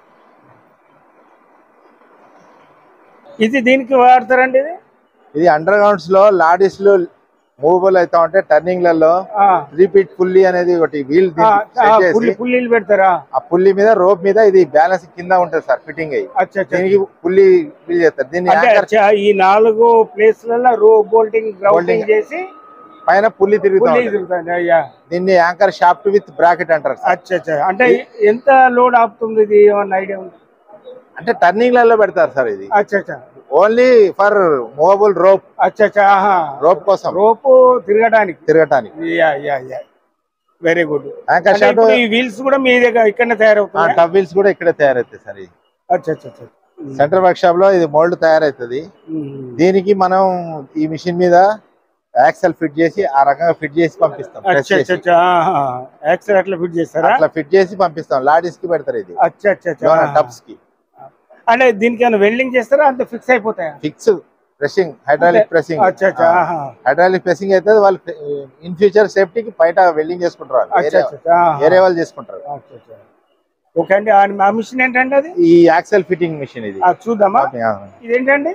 C: ఇది దీనికి వాడతారండి ఇది
F: ఇది అండర్ గ్రౌండ్స్ లో లాడీస్ లో మూవబుల్ అవుతా ఉంటే టర్నింగ్ లలో
C: ఆ,
F: రిపీట్ పుల్లి అనేది ఒకటి వీల్
C: ఆ, ఆ, పుల్లి పుల్లీలు పెడతారా
F: ఆ పుల్లి మీద రోప్ మీద ఇది బ్యాలెన్స్ కింద ఉంటుంది సార్ ఫిట్టింగ్ అయ్యి
C: అచ్చా అచ్చా
F: దీనికి పుల్లి వీల్ చేస్తారు దీన్ని
C: అంటే
F: యాంకర్
C: అచ్చా, ఈ నాలుగు ప్లేస్లలో రో బోల్టింగ్ గ్రౌండింగ్
F: Bolting.
C: చేసి
F: పైన పుల్లి తిరుగుతా
C: పుల్లి
F: ఉంటుంది.
C: తిరుగుతుంది అయ్యా
F: దీన్ని యాంకర్ షాఫ్ట్ విత్ బ్రాకెట్ అంటారు సార్
C: అచ్చా అచ్చా అంటే ఎంత లోడ్ ఆపుతుంది ఇది ఏమన్నా ఐడియా ఉంది
F: అంటే టర్నింగ్ లలో పెడతారు సార్ ఇది
C: అచ్చా అచ్చా
F: ఓన్లీ ఫర్ మూవబుల్ రోప్
C: అచ్చా అచ్చా ఆహా
F: రోప్ కోసం
C: రోపు తిరగడానికి
F: తిరగటానికి
C: yeah yeah yeah very good
F: anchor shaft
C: ఈ వీల్స్ కూడా మీ దగ్గర ఇక్కడనే తయారవుతాయి
F: టబ్ వీల్స్ కూడా ఇక్కడే తయారవుతాయి సార్ ఇది
C: అచ్చా అచ్చా అచ్చా
F: సెంట్రల్ వర్క్ షాప్ లో ఇది మోల్డ్ తయారవుతుంది
C: ఉమ్.
F: దీనికి మనం ఈ మిషన్ మీద యాక్సెల్ ఫిట్ చేసి ఆ రకంగా ఫిట్ చేసి పంపిస్తాం press
C: అచ్చా అచ్చా
F: చేసి.
C: అచ్చా ఆహా. యాక్సెల్ అట్లా ఫిట్ చేస్తారా
F: అట్లా ఫిట్ చేసి పంపిస్తాం లాడీస్ కి పెడతారు ఇది
C: అచ్చా అచ్చా అచ్చా ఆహా.
F: టబ్స్ కి
C: అంటే దీనికి ఏమైనా వెల్డింగ్ చేస్తారా అంత ఫిక్స్ అయిపోతాయా
F: ఫిక్స్ ప్రెసింగ్ హైడ్రాలిక్ ప్రెసింగ్
C: అచ్చా అచ్చా ఆహా.
F: హైడ్రాలిక్ ప్రెసింగ్ అయితే వాళ్ళు ఇన్ ఫ్యూచర్ సేఫ్టీకి బయట వెల్డింగ్ చేసుకుంటారు వాళ్ళు.
C: అచ్చా
F: వేరే
C: అచ్చా అచ్చా ఆహా.
F: వేరే వాళ్ళు చేసుకుంటారు
C: అచ్చా, అచ్చా. ఓకే అండి ఆ- ఆ మిషన్ ఏంటండి అది
F: ఈ యాక్సెల్ ఫిట్టింగ్ మిషన్ ఇది
C: ఆ, చూద్దామా
F: ఆ.
C: ఇదేంటండి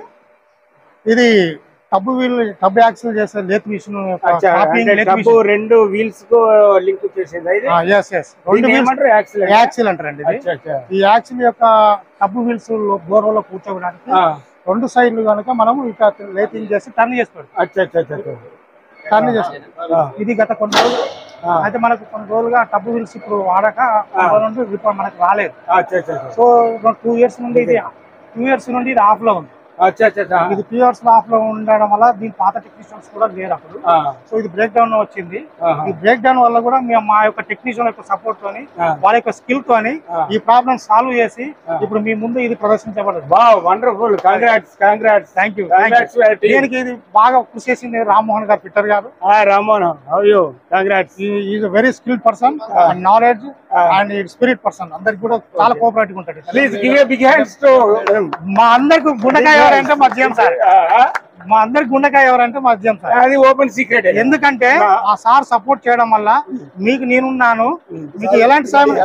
J: ఇది టబ్బు వీల్ టబ్ యాక్సిల్ చేసే లేత్ మిషన్
C: అచ్చా, అంటే డబ్బు రెండు వీల్స్ కు లింక్ చేసేది ఇది
J: ఎస్ ఎస్ రెండు
C: దీన్ని
J: wheels-
C: ఏమంటారు యాక్సిల్
J: యాక్సిల్ అంటారండి ఇది
C: అచ్చా అచ్చా
J: ఈ యాక్సిల్ యొక్క టబ్బు వీల్స్ బోర్వలో కూర్చోవడానికి
C: ఆ,
J: రెండు సైడ్లు కనుక మనం ఇక లేతింగ్ చేసి టర్న్ చేసి పెడతాం
C: అచ్చా అచ్చా అచ్చా అచ్చా.
J: టర్న్ చేస్తాం
C: ఆ,
J: ఇది గత కొన్ని రోజులు
C: ఆ,
J: అయితే మనకు కొన్ని రోజులుగా టబ్బు వీల్స్ ఇప్పుడు వాడక
C: ఆ.
J: కొన్ని రోజులు ఇప్పుడు మనకు రాలేదు
C: అచ్చా అచ్చా అచ్చా.
J: సో టూ ఇయర్స్ నుండి ఇది టూ ఇయర్స్ నుండి ఇది ఆఫ్ లో ఉంది
C: అచ్చా అచ్చా అచ్చా.
J: ఇది టూ ఇయర్స్ ఆఫ్ లో ఉండడం వల్ల దీని పాత టెక్నీషియన్స్ కూడా లేరు అప్పుడు
C: ఆ,
J: సో ఇది బ్రేక్ డౌన్ వచ్చింది
C: ఆహా.
J: ఈ బ్రేక్ డౌన్ వల్ల కూడా మేము మా యొక్క టెక్నీషియన్ యొక్క సపోర్ట్ తోని
C: ఆ.
J: వాళ్ళ యొక్క స్కిల్ తోని
C: ఆ.
J: ఈ ప్రాబ్లమ్ సాల్వ్ చేసి
C: ఆ.
J: ఇప్పుడు మీ ముందు ఇది ప్రదర్శించబడదు
C: wow wonderful congrats congrats
J: thank you
C: congrats
J: దీనికి ఇది బాగా కృషి చేసింది రామ్మోహన్ గారు పిట్టర్ గారు
C: Ramohan how you congrats
J: is very skill person and knowledge and spirit person అందరికి కూడా చాలా కోఆపరేటివ్ ఉంటాడు
C: please give a big hands to
J: మా అందరికి గుండెకాయ ఎవరంటే మా జిఎం సార్ మా అందరికి గుండెకాయ ఎవరంటే మా జిఎం సార్
C: అది ఓపెన్ సీక్రెట్
J: ఎందుకంటే ఆ సార్ సపోర్ట్ చేయడం వల్ల మీకు నేనున్నాను మీకు ఎలాంటి సాయం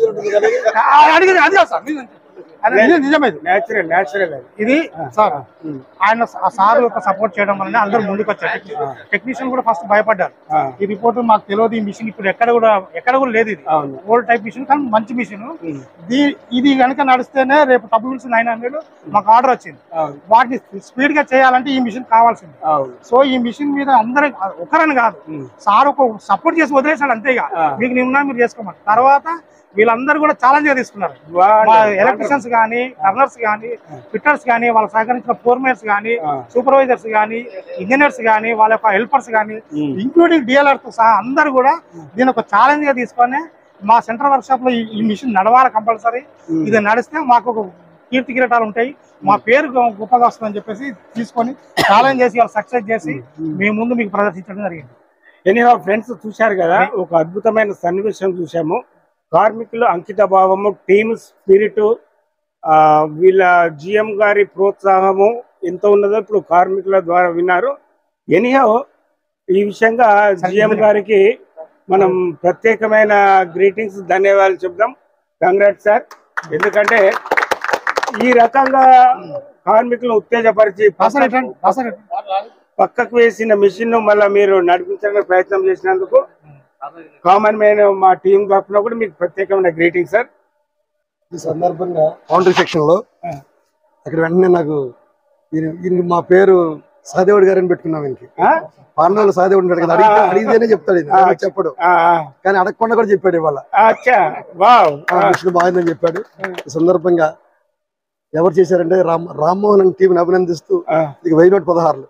J: ఆ, అడిగింది అదే సార్ నిజం. అది నిజం- నిజమే ఇది.
C: నేచురల్ నేచురల్ అది
J: ఇది సార్ ఆయన ఆ సార్ యొక్క సపోర్ట్ చేయడం వల్లనే అందరూ ముందుకు వచ్చారు టెక్నీషియన్ కూడా ఫస్ట్ భయపడ్డారు
C: ఆ.
J: ఈ రిపోర్ట్ మాకు తెలియదు ఈ మిషన్ ఇప్పుడు ఎక్కడ కూడా ఎక్కడ కూడా లేదు ఇది
C: అవును.
J: ఓల్డ్ టైప్ మిషన్ కానీ మంచి మిషన్ ఇది కనుక నడిస్తేనే రేపు టబ్ మిల్స్ నైన్ హండ్రెడ్ మాకు ఆర్డర్ వచ్చింది
C: అవును
J: వాటిని స్పీడ్ గా చేయాలంటే ఈ మిషన్ కావాల్సింది
C: అవును
J: సో ఈ మిషన్ మీద అందరూ ఒకరని కాదు సార్ ఒక సపోర్ట్ చేసి వదిలేసాడు అంతే ఇక
C: ఆ.
J: మీకు నేను మీరు చేసుకోమని తర్వాత వీళ్ళందరూ కూడా ఛాలెంజ్ గా తీసుకున్నారు మా ఎలక్ట్రిషియన్స్ కానీ టర్నర్స్ కానీ ఫిట్టర్స్ కానీ వాళ్ళ సహకరించిన ఫోర్మేర్స్ కానీ
C: ఆ.
J: సూపర్వైజర్స్ కానీ ఇంజనీర్స్ కానీ వాళ్ళ యొక్క హెల్పర్స్ కానీ
C: ఉమ్.
J: ఇంక్లూడింగ్ డిఎల్ఆర్ తో సహా అందరూ కూడా దీని ఒక ఛాలెంజ్ గా తీసుకొని మా సెంట్రల్ వర్క్ షాప్ లో ఈ- ఈ మిషన్ నడవాలి కంపల్సరీ
C: ఉమ్.
J: ఇది నడిస్తే మాకు ఒక కీర్తి కిరీటాలు ఉంటాయి మా పేరు గొ- గొప్పగా వస్తుందని చెప్పేసి తీసుకొని ఛాలెంజ్ చేసి వాళ్ళు సక్సెస్ చేసి మీ ముందు మీకు ప్రదర్శించడం జరిగింది
C: ఎనీహా ఫ్రెండ్స్ చూశారు కదా ఒక అద్భుతమైన సన్నివేశం చూసాము కార్మికులు అంకిత భావము టీమ్ స్పిరిట్ ఆ, వీళ్ళ జిఎం గారి ప్రోత్సాహము ఎంత ఉన్నదో ఇప్పుడు కార్మికుల ద్వారా విన్నారు ఎనీహా ఈ విషయంగా జిఎం గారికి మనం ప్రత్యేకమైన గ్రీటింగ్స్ ధన్యవాదాలు చెప్దాం కంగ్రాట్స్ సార్ ఎందుకంటే ఈ రకంగా కార్మికులను ఉత్తేజపరిచి
J: రాసారు ఎట్లండి? రాసారు ఎట్లండి?
C: పక్కకు వేసిన మిషన్ మళ్ళీ మీరు నడిపించడానికి ప్రయత్నం చేసినందుకు కామన్ మ్యాన్ మా టీం తరఫున కూడా మీకు ప్రత్యేకమైన గ్రీటింగ్ సార్
D: ఈ సందర్భంగా ఫౌండరీ సెక్షన్ లో అక్కడ వెంటనే నాకు ఈయన ఈయనకి మా పేరు సహదేవుడు గారని పెట్టుకున్నాం ఇంక పాండవులు సహదేవుడు ఉంటాడు కదా అడిగితే అడిగితేనే చెప్తాడు ఈయన. లేకపోతే చెప్పడు కానీ అడగకుండా కూడా చెప్పాడు ఇవాళ
C: అచ్చా వావ్
D: ఆ మిషన్ బాగుందని చెప్పాడు ఈ సందర్భంగా ఎవరు చేశారంటే రామ్ రామ్మోహన్ అని టీంని అభినందిస్తూ ఇక వెయ్యి నూట పదహారులు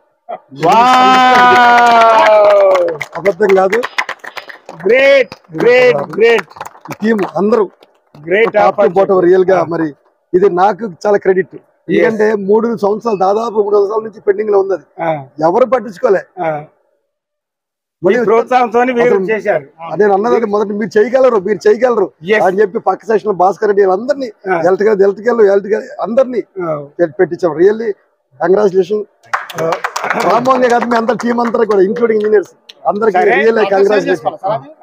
D: అబద్ధం కాదు
C: గ్రేట్ గ్రేట్ గ్రేట్
D: టీం అందరూ
C: గ్రేట్
D: పోవటం రియల్ గా మరి ఇది నాకు చాలా క్రెడిట్ ఎందుకంటే మూడు సంవత్సరాలు దాదాపు మూడు సంవత్సరాల నుంచి పెండింగ్ లో ఉంది అది ఎవరు పట్టించుకోలే
C: మీ ప్రోత్సాహంతో మీరు
D: అసలు
C: చేశారు
D: నేను అన్నది మొదటి మీరు చేయగలరు మీరు చేయగలరు అని చెప్పి పక్క సెషన్ భాస్కర్ రెడ్డి అందరినీ ఎలక్ట్రికల్ ఎలక్ట్రికల్ ఎలక్ట్రికల్ అందరినీ పె- పెట్టించాం రియల్లీ కంగ్రాచులేషన్ రామ్మోహన్ కాదు మీ అందరు టీం అంతా కూడా ఇంక్లూడింగ్ ఇంజనీర్స్ అందరికి
C: సరే.
D: రియల్ కంగ్రాచులేషన్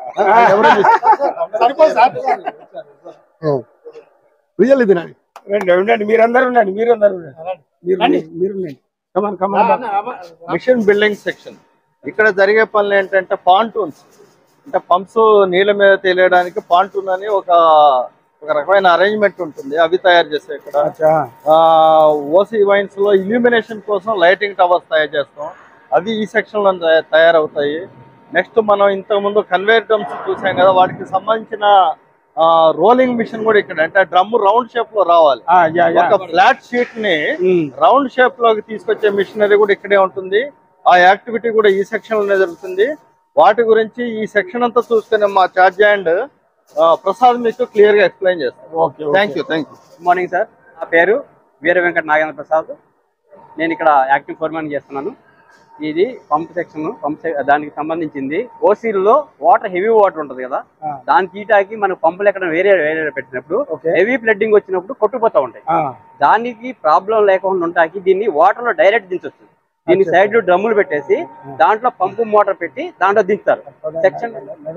D: రియల్ ఇది నాది
C: రండి ఉండండి మీరందరూ ఉండండి మీరందరూ ఉండండి మీరు మీరు ఉండండి come on come on
E: machine building section ఇక్కడ జరిగే పనులు ఏంటంటే పాంటూన్స్ అంటే పంప్స్ నీళ్ళ మీద తేలియడానికి పాంటూన్ అని ఒక ఒక రకమైన అరేంజ్మెంట్ ఉంటుంది అవి తయారు చేస్తాయి ఇక్కడ ఓసీ వైన్స్ లో ఇల్యూమినేషన్ కోసం లైటింగ్ టవర్స్ తయారు చేస్తాం అవి ఈ సెక్షన్ లో తయ- తయారవుతాయి నెక్స్ట్ మనం ఇంతకు ముందు కన్వేర్ డ్రమ్స్ చూసాం కదా వాటికి సంబంధించిన రోలింగ్ మిషన్ కూడా ఇక్కడ అంటే డ్రమ్ రౌండ్ షేప్ లో రావాలి
C: యా, యా.
E: ఒక ఫ్లాట్ షీట్ ని రౌండ్ షేప్ లోకి తీసుకొచ్చే మిషనరీ కూడా ఇక్కడే ఉంటుంది ఆ యాక్టివిటీ కూడా ఈ సెక్షన్ లోనే జరుగుతుంది వాటి గురించి ఈ సెక్షన్ అంతా చూసుకునే మా చార్జ్ అండ్ ప్రసాద్ మీకు క్లియర్ గా ఎక్స్ప్లెయిన్ చేస్తాను thank you thank you
K: good morning sir నా పేరు వీర వెంకట నాగేంద్ర ప్రసాద్ నేను ఇక్కడ యాక్టివ్ ఫోర్మాన్ చేస్తున్నాను ఇది పంప్ సెక్షన్ పంప్ సె- దానికి సంబంధించింది ఓసీల్లో వాటర్ హెవీ వాటర్ ఉంటుంది కదా దాని తీటాకి మనకు పంపులు ఎక్కడ వేరే వేరే పెట్టినప్పుడు హెవీ ఫ్లడ్డింగ్ వచ్చినప్పుడు కొట్టుకుపోతా ఉంటాయి దానికి ప్రాబ్లం లేకుండా ఉంటాకి దీన్ని వాటర్ లో డైరెక్ట్ దించొచ్చు దీన్ని సైడ్ లో డ్రమ్ములు పెట్టేసి దాంట్లో పంపు మోటార్ పెట్టి దాంట్లో దించుతారు సెక్షన్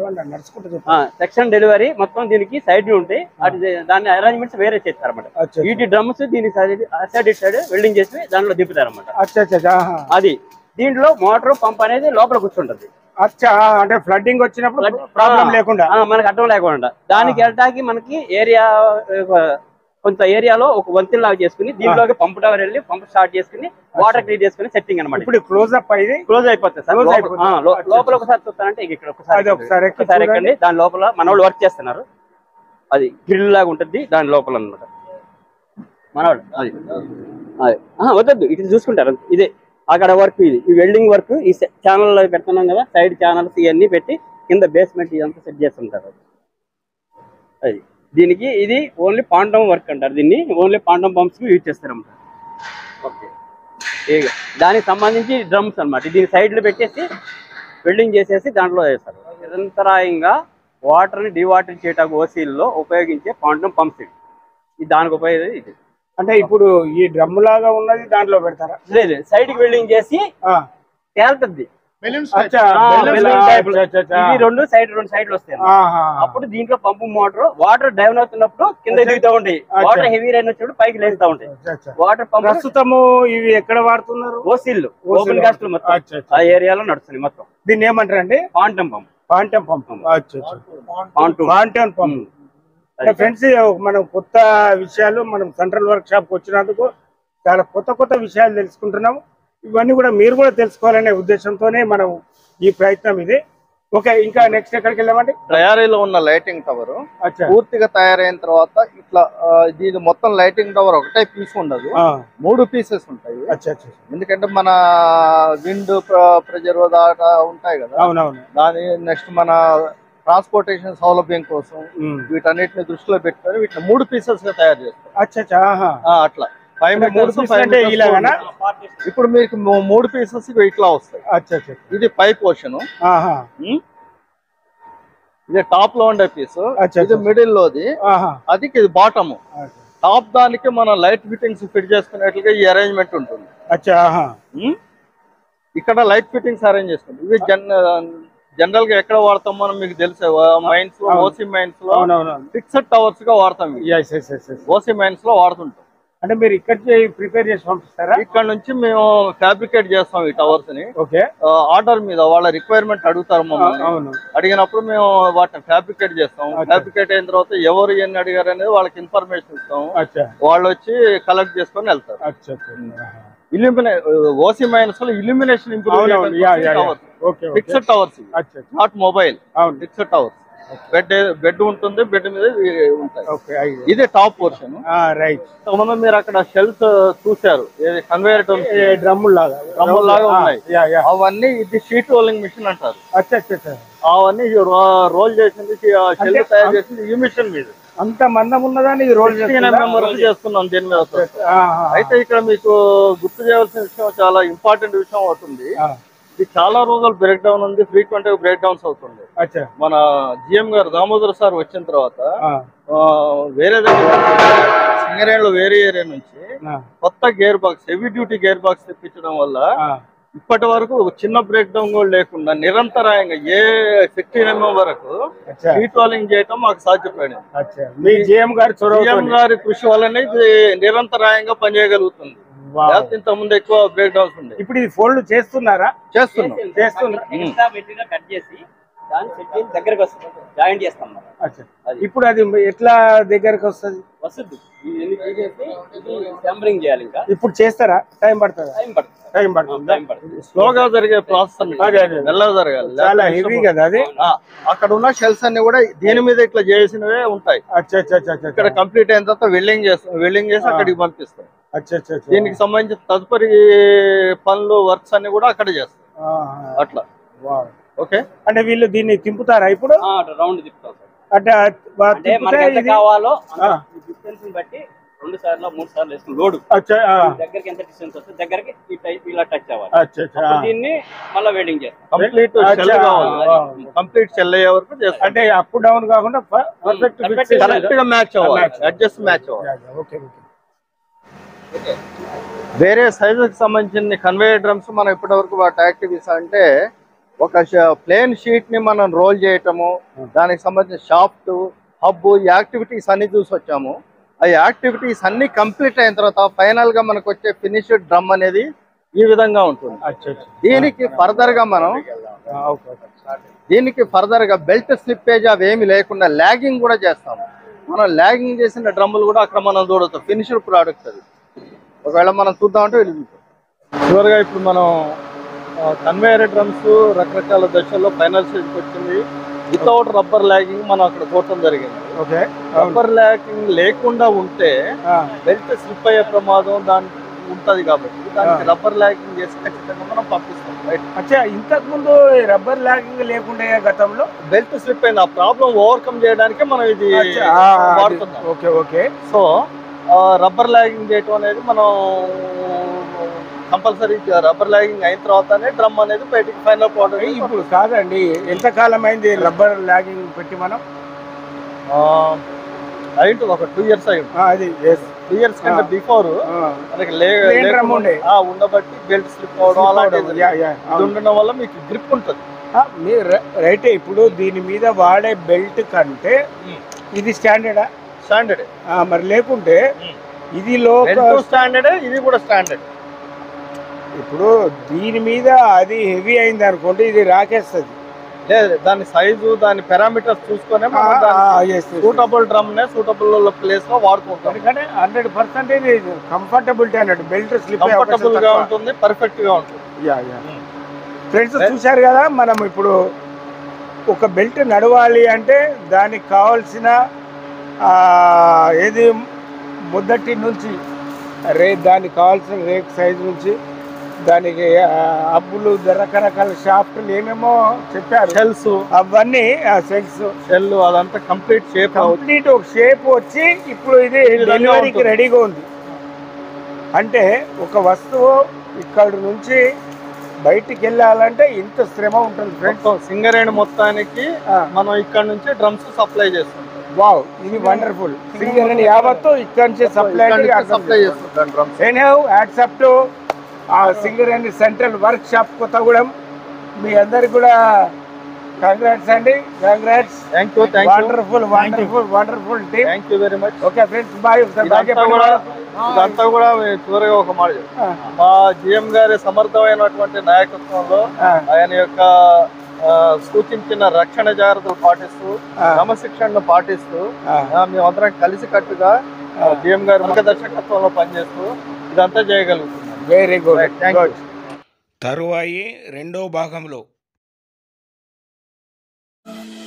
K: సెక్షన్ డెలివరీ మొత్తం దీనికి సైడ్ ఉంటాయి అటు దాని అరేంజ్మెంట్స్ వేరే చేస్తారు అనమాట వీటి డ్రమ్స్ దీని సైడ్ సైడ్ ఇటు సైడ్ వెల్డింగ్ చేసి దాంట్లో దింపుతారు అనమాట
C: అచ్చా అచ్చా ఆహా.
K: అది దీంట్లో మోటార్ పంప్ అనేది లోపల కూర్చుంటది
C: అచ్చా అంటే ఫ్లడ్డింగ్ వచ్చినప్పుడు ప్రాబ్లం లేకుండా
K: ఆ, మనకి అడ్డం లేకుండా దానికి వెళ్ళటానికి మనకి ఏరియా కొంత ఏరియాలో ఒక వంతెనలాగా చేసుకుని దీంట్లోకి పంపు టవర్ వెళ్ళి పంప్ స్టార్ట్ చేసుకుని వాటర్ క్లీన్ చేసుకుని సెట్టింగ్ అనమాట
C: ఇప్పుడు క్లోజ్ అప్ అయింది
K: క్లోజ్ అయిపోతుంది సార్
C: Close
K: లోపల-
C: అయిపోతుంది.
K: ఆ, లో- లోపల ఒకసారి చూస్తానంటే ఇక ఇక్కడ ఒకసారి
C: అది ఒకసారి ఎక్కి
K: ఒకసారి
C: చూడండి.
K: ఎక్కండి దాని లోపల మన వాళ్ళు వర్క్ చేస్తున్నారు అది గ్రిల్ లాగా ఉంటుంది దాని లోపల అనమాట మనవాళ్ళు అది అది ఆహా, వద్దొద్దు ఇటు చూసుకుంటారు ఇదే అక్కడ వర్క్ ఇది ఈ వెల్డింగ్ వర్క్ ఈ ఛానల్ పెడుతున్నాం కదా సైడ్ ఛానల్స్ ఇవన్నీ పెట్టి కింద బేస్మెంట్ ఇదంతా సెట్ చేస్తుంటారు అది దీనికి ఇది ఓన్లీ పాండమ్ వర్క్ అంటారు దీన్ని ఓన్లీ పాండమ్ పంప్స్ యూజ్ చేస్తారన్నమాట ఓకే ఇక దానికి సంబంధించి డ్రమ్స్ అన్నమాట దీని సైడ్ లో పెట్టేసి వెల్డింగ్ చేసేసి దాంట్లో వేస్తారు నిరంతరాయంగా వాటర్ ని డివాటర్ చేయడానికి ఓసీల్లో ఉపయోగించే పాండమ్ పంప్స్ ఇవి ఇది దానికి ఉపయోగం ఇది
C: అంటే ఇప్పుడు ఈ డ్రమ్ లాగా ఉన్నది దాంట్లో పెడతారా
K: లేదు సైడ్ కి వెల్డింగ్ చేసి తేలుతుంది
C: అచ్చా,
K: ఆ,
C: balloon
K: balloon
C: type.
K: type.
C: అచ్చా, అచ్చా.
K: ఇవి రెండు సైడ్ రెండు సైడ్లు వస్తాయి
C: ఆహా.
K: అప్పుడు దీంట్లో పంపు మోటార్ వాటర్ డౌన్ అవుతున్నప్పుడు కింద దిగుతూ ఉంటాయి
C: అచ్చా.
K: వాటర్ హెవీ రైన్ వచ్చినప్పుడు పైకి లేస్తూ ఉంటాయి వాటర్ పంప్
C: ప్రస్తుతము ఇవి ఎక్కడ వాడుతున్నారు
K: ఓసిల్లు
C: ఓసిల్లు
K: ఓపెన్ కాస్ట్ మొత్తం
C: అచ్చా, అచ్చా.
K: ఆ ఏరియాలో నడుస్తుంది మొత్తం
C: దీన్ని ఏమంటారండి
K: పాంటం పంప్
C: పాంటం పంప్ అచ్చా, అచ్చా.
K: పాంటూన్.
C: పాంటం పంప్ ఫ్రెండ్స్ మనం కొత్త విషయాలు మనం సెంట్రల్ వర్క్ షాప్ వచ్చినందుకు చాలా కొత్త కొత్త విషయాలు తెలుసుకుంటున్నాము ఇవన్నీ కూడా మీరు కూడా తెలుసుకోవాలనే ఉద్దేశంతోనే మనం ఈ ప్రయత్నం ఇది ఓకే ఇంకా నెక్స్ట్ ఎక్కడికి వెళ్ళామండి
E: తయారీలో ఉన్న లైటింగ్ టవర్
C: అచ్చా.
E: పూర్తిగా తయారైన తర్వాత ఇట్లా ఆ, ఇది మొత్తం లైటింగ్ టవర్ ఒకటే పీస్ ఉండదు
C: ఆ.
E: మూడు పీసెస్ ఉంటాయి
C: అచ్చా అచ్చా
E: ఎందుకంటే మన విండ్ ప్రెజర్ దాకా ఉంటాయి కదా
C: అవునవును
E: దాని నెక్స్ట్ మన ట్రాన్స్పోర్టేషన్ సౌలభ్యం కోసం
C: ఉమ్.
E: వీటన్నిటిని దృష్టిలో పెట్టుకొని వీటిని మూడు పీసెస్ గా తయారు చేస్తాం
C: అచ్చా అచ్చా ఆహా.
E: ఆ, అట్లా ఫైవ్
C: అంటే
E: మూడు
C: మూడు pieces అంటే ఇలాగనా?
E: ఇప్పుడు మీకు మూ- మూడు పీసెస్ ఇట్లా వస్తాయి
C: అచ్చా అచ్చా
E: ఇది పై పోర్షన్
C: ఆహా
E: ఇది టాప్ లో ఉండే పీస్
C: అచ్చా,
E: ఇది
C: అచ్చా.
E: మిడిల్ లోది
C: ఆహా
E: అది ఇది బాటమ్ టాప్ దానికి మనం లైట్ ఫిట్టింగ్స్ ఫిట్ చేసుకున్నట్లుగా ఈ అరేంజ్మెంట్ ఉంటుంది
C: అచ్చా ఆహా
E: ఉమ్? ఇక్కడ లైట్ ఫిట్టింగ్స్ అరేంజ్ చేసుకుంటాం ఇవి జన్ జనరల్ గా ఎక్కడ వాడతాం మనం మీకు తెలుసే మైన్స్ లో
C: అవును.
E: ఓసీ మైన్స్ లో
C: అవునవును
E: ఫిక్స్డ్ టవర్స్ గా వాడతాం
C: yes yes yes yes
E: OC mines లో వాడుతుంటాం
C: అంటే మీరు ఇక్కడ ప్రిపేర్ చేసి పంపిస్తారా
E: ఇక్కడ నుంచి మేము ఫ్యాబ్రికేట్ చేస్తాం ఈ టవర్స్ ని
C: ఓకే
E: ఆర్డర్ మీద వాళ్ళ రిక్వైర్మెంట్ అడుగుతారు మమ్మల్ని
C: అవును
E: అడిగినప్పుడు మేము వాటిని ఫ్యాబ్రికేట్ చేస్తాం ఫ్యాబ్రికేట్ అయిన తర్వాత ఎవరు ఎన్ని అడిగారు అనేది వాళ్ళకి ఇన్ఫర్మేషన్ ఇస్తాం
C: అచ్చా
E: వాళ్ళు వచ్చి కలెక్ట్ చేసుకొని వెళ్తారు
C: అచ్చా అచ్చా
E: ఇల్యూమినే ఓసీ మైనస్ లో ఇల్యూమినేషన్
C: అవునవును yeah yeah yeah. Okay okay
E: fixed towers
C: అచ్చా అచ్చా.
E: నాట్ మొబైల్
C: అవును
E: ఫిక్స్డ్ టవర్స్ బెడ్ బెడ్ ఉంటుంది బెడ్ మీద ఇవి ఉంటాయి
C: ఓకే అయ్యి
E: ఇది టాప్ పోర్షన్
C: రైట్
E: మనం మీరు అక్కడ షెల్స్ చూశారు కన్వేయర్
C: డ్రమ్ములు లాగా
E: డ్రమ్ములు లాగా ఉన్నాయి
C: యా యా
E: అవన్నీ ఇది షీట్ రోలింగ్ మిషన్ అంటారు
C: అచ్చా అచ్చా అచ్చా
E: అవన్నీ రోల్ చేసింది షెల్
C: అంటే-
E: తయారు చేసింది ఈ మిషన్ మీద
C: అంత మందం ఉన్నదాన్ని ఇది రోల్
E: సిక్స్టీన్ ఎంఎం వరకు చేస్తున్నాం దీని మీద వస్తుంది. అయితే ఇక్కడ మీకు గుర్తు చేయాల్సిన విషయం చాలా ఇంపార్టెంట్ విషయం అవుతుంది ఇది చాలా రోజులు బ్రేక్ డౌన్ ఉంది ఫ్రీక్వెంట్ గా బ్రేక్ డౌన్స్ అవుతుంది
C: అచ్చా
E: మన జిఎం గారు దామోదర్ సార్ వచ్చిన తర్వాత
C: ఆ,
E: ఆ, వేరే దగ్గర సింగరేణిలో వేరే ఏరియా నుంచి
C: ఆ,
E: కొత్త gearbox heavy duty gearbox తెప్పించడం వల్ల
C: ఆ.
E: ఇప్పటి వరకు ఒక చిన్న బ్రేక్ డౌన్ కూడా లేకుండా నిరంతరాయంగా ఏ సిక్స్టీన్ ఎంఎం వరకు
C: అచ్చా
E: హీట్ రోలింగ్ చేయటం మాకు సాధ్యపడింది
C: అచ్చా మీ జిఎం గారి చొరవ
E: సీఎం గారి కృషి వల్లనే ఇది నిరంతరాయంగా పనిచేయగలుగుతుంది లేకపోతే ఇంత ముందు ఎక్కువ బ్రేక్ డౌన్స్ ఉండే
C: ఇప్పుడు ఇది ఫోల్డ్ చేస్తున్నారా
E: చేస్తున్నాం
C: చేస్తున్నా
K: ఎక్స్ట్రా మెటీరియల్ కట్ చేసి దాన్ని సెట్ చేసి దగ్గరకు వస్తుంది జాయింట్ చేస్తాం మనం
C: అచ్చా ఇప్పుడు అది ఎట్లా దగ్గరకు వస్తుంది
K: వస్తుంది ఇవన్నీ తీసేసి ఇది శాంపరింగ్ చేయాలి ఇంకా
C: ఇప్పుడు చేస్తారా టైం పడుతుందా
K: టైం పడుతుంది
C: టైం పడుతుందా
K: టైం పడుతుంది
E: స్లోగా జరిగే ప్రాసెస్
C: అదే, అదే.
E: మెల్లగా జరగాలి
C: చాలా
E: లేకపోతే
C: హెవీ కదా అది
E: ఆ, అక్కడ ఉన్న షెల్స్ అన్ని కూడా దీని మీద ఇట్లా చేసినవే ఉంటాయి
C: అచ్చా అచ్చా అచ్చా అచ్చా
E: ఇక్కడ కంప్లీట్ అయిన తర్వాత వెల్డింగ్ చేస్తాం వెల్డింగ్ చేసి అక్కడికి పంపిస్తాం
C: అచ్చా అచ్చా అచ్చా
E: దీనికి సంబంధించిన తదుపరి పనులు వర్క్స్ అన్ని కూడా అక్కడ చేస్తాం
C: ఆహా.
E: అట్లా
C: వావ్.
E: ఓకే
C: అంటే వీళ్ళు దీన్ని తింపుతారా ఇప్పుడు
K: రౌండ్ తిప్పుతాం సార్
C: అంటే వా-
K: అంటే
C: తిప్పితే
K: మనకి ఎంత
C: ఇది-
K: కావాలో
C: ఆ.
K: డిస్టెన్స్ బట్టి రెండు సార్లు మూడు సార్లు వేసుకుని లోడ్
C: అచ్చా ఆ.
K: దగ్గరికి ఎంత డిస్టెన్స్ వస్తే దగ్గరికి ఈ టైప్ ఇలా టచ్ అవ్వాలి
C: అచ్చా అచ్చా
K: అప్పుడు దీన్ని మళ్ళీ వెల్డింగ్ చేస్తాం
E: కంప్లీట్ షెల్
C: అచ్చా.
E: కావాలి కంప్లీట్ షెల్ అయ్యే వరకు చేస్తాం
C: అంటే అప్ డౌన్ కాకుండా పర్ఫెక్ట్
K: Perfect
E: కరెక్ట్ గా మ్యాచ్ అవ్వాలి
C: Match.
E: అడ్జస్ట్ మ్యాచ్ అవ్వాలి
C: ఓకే ఓకే
E: వేరే సైజుకి సంబంధించిన కన్వేయర్ డ్రమ్స్ మనం ఇప్పటి వరకు వాటి యాక్టివిటీస్ అంటే ఒక ప్లేన్ షీట్ ని మనం రోల్ చేయటము దానికి సంబంధించిన షాఫ్ట్ హబ్ ఈ యాక్టివిటీస్ అన్ని చూసి వచ్చాము ఆ యాక్టివిటీస్ అన్ని కంప్లీట్ అయిన తర్వాత ఫైనల్ గా మనకు వచ్చే ఫినిష్డ్ డ్రమ్ అనేది ఈ విధంగా ఉంటుంది
C: అచ్చా అచ్చా
E: దీనికి ఫర్దర్ గా మనం
C: ఆ, ఓకే ఓకే
E: దీనికి ఫర్దర్ గా బెల్ట్ స్లిప్పేజ్ అవి ఏమి లేకుండా ల్యాగింగ్ కూడా చేస్తాం మనం ల్యాగింగ్ చేసిన డ్రమ్ములు కూడా అక్కడ మనం చూడొచ్చు ఫినిష్డ్ ప్రోడక్ట్ అది ఒకవేళ మనం చూద్దామంటే చివరిగా ఇప్పుడు మనం కన్వేయర్ డ్రమ్స్ రకరకాల దశల్లో ఫైనల్ స్టేజ్కి వచ్చింది వితౌట్ రబ్బర్ ల్యాగింగ్ మనం అక్కడ చూడటం జరిగింది
C: ఓకే
E: రబ్బర్ ల్యాగింగ్ లేకుండా ఉంటే
C: ఆ,
E: బెల్ట్ స్లిప్ అయ్యే ప్రమాదం దానికి ఉంటది కాబట్టి దానికి
C: ఆ.
E: రబ్బర్ ల్యాగింగ్ చేసి ఖచ్చితంగా మనం పంపిస్తాం రైట్
C: అచ్చా ఇంతకు ముందు రబ్బర్ లాగింగ్ లేకుండే గతంలో
E: బెల్ట్ స్లిప్ అయింది ఆ ప్రాబ్లం ఓవర్కమ్ చేయడానికి మనం ఇది
C: అచ్చా, ఆ, అది-
E: వాడుతున్నాం
C: okay okay
E: so rubber lagging చేయటం అనేది మనం కంపల్సరీ రబ్బర్ ల్యాగింగ్ అయిన తర్వాతనే డ్రమ్ అనేది బయటికి ఫైనల్ ప్రోడక్ట్
C: ఇప్పుడు కాదండి ఎంత కాలం అయింది రబ్బర్ లాగింగ్ పెట్టి మనం
E: అయింది ఒక టూ ఇయర్స్ అయింది
C: ఆ, అది yes.
E: టూ ఇయర్స్ కంటే
C: ఆ.
E: బిఫోర్
C: ఆ,
E: మనకి లే
C: Plain drum
E: లేకుండా-
C: ఉండే.
E: ఆ, ఉండబట్టి బెల్ట్ స్లిప్ అవడం
C: slip
E: అలాంటిది
C: అవడం. యా, యా,
E: ఇది
C: అవును.
E: ఉండడం వల్ల మీకు గ్రిప్ ఉంటుంది
C: ఆ, మీరు ర- రైటే ఇప్పుడు దీని మీద వాడే బెల్ట్ కంటే ఇది స్టాండర్డా
E: స్టాండర్డ్
C: మరి లేకుంటే ఇది
E: బెల్ట్
C: లోకల్
E: స్టాండర్డ్ ఇది కూడా స్టాండర్డ్
C: ఇప్పుడు దీని మీద అది హెవీ అయింది అనుకోండి ఇది రాకేస్తుంది
E: లేదు దాని సైజు దాని పారామీటర్స్ చూసుకొని సూటబుల్ డ్రమ్ నే సూటబుల్ ప్లేస్ లో వాడుకుంటాం
C: ఎందుకంటే హండ్రెడ్ పర్సెంటేజ్ కంఫర్టబిలిటీ అన్నట్టు బెల్ట్ స్లిప్
E: కంఫర్టబుల్ గా ఉంటుంది పర్ఫెక్ట్ గా ఉంటుంది
C: యా యా ఫ్రెండ్స్ చూశారు కదా మనం ఇప్పుడు ఒక బెల్ట్ నడవాలి అంటే దానికి కావాల్సిన ఆ, ఏది మొదటి నుంచి రే దానికి కావాల్సిన రేక్ సైజ్ నుంచి దానికి ఆ, అబ్బులు రకరకాల షాఫ్ట్లు ఏమేమో చెప్పారు
E: షెల్స్
C: అవన్నీ సెల్స్
E: షెల్ అదంతా కంప్లీట్ షేప్
C: కంప్లీట్ ఒక షేప్ వచ్చి ఇప్పుడు ఇది
E: ఈ విధంగా
C: డెలివరీకి
E: ఉంటుంది.
C: రెడీగా ఉంది అంటే ఒక వస్తువు ఇక్కడ నుంచి బయటికి వెళ్ళాలంటే ఇంత శ్రమ ఉంటుంది ఫ్రెండ్స్
E: మొత్తం సింగరేణి మొత్తానికి మనం ఇక్కడ నుంచి డ్రమ్స్ సప్లై చేస్తాం
C: వావ్ ఇది వండర్ఫుల్ సింగరేణి యావత్తు ఇక్కడ నుంచి సప్లై
E: సప్లై చేస్తుంటాం drums
C: accept to Singareni central workshop Kothagudem మీ అందరికి కూడా కంగ్రాట్స్ అండి congrats
E: thank you thank you
C: wonderful wonderful wonderful team
E: thank you very much
C: okay friends bye
E: ఇదంతా కూడా ఇదంతా కూడా మేము చివరిగా ఒక మాట చెప్తాం. మా జిఎం గారి సమర్థమైనటువంటి నాయకత్వంలో ఆయన యొక్క ఆ, సూచించిన రక్షణ జాగ్రత్తలు పాటిస్తూ క్రమశిక్షణను పాటిస్తూ ఆ, మేమందరం కలిసి కట్టుగా జిఎం గారి మార్గదర్శకత్వంలో పనిచేస్తూ ఇదంతా చేయగలుగుతున్నాం
C: వెరీ గుడ్
E: థ్యాంక్ యూ
C: తరువాయి రెండో భాగంలో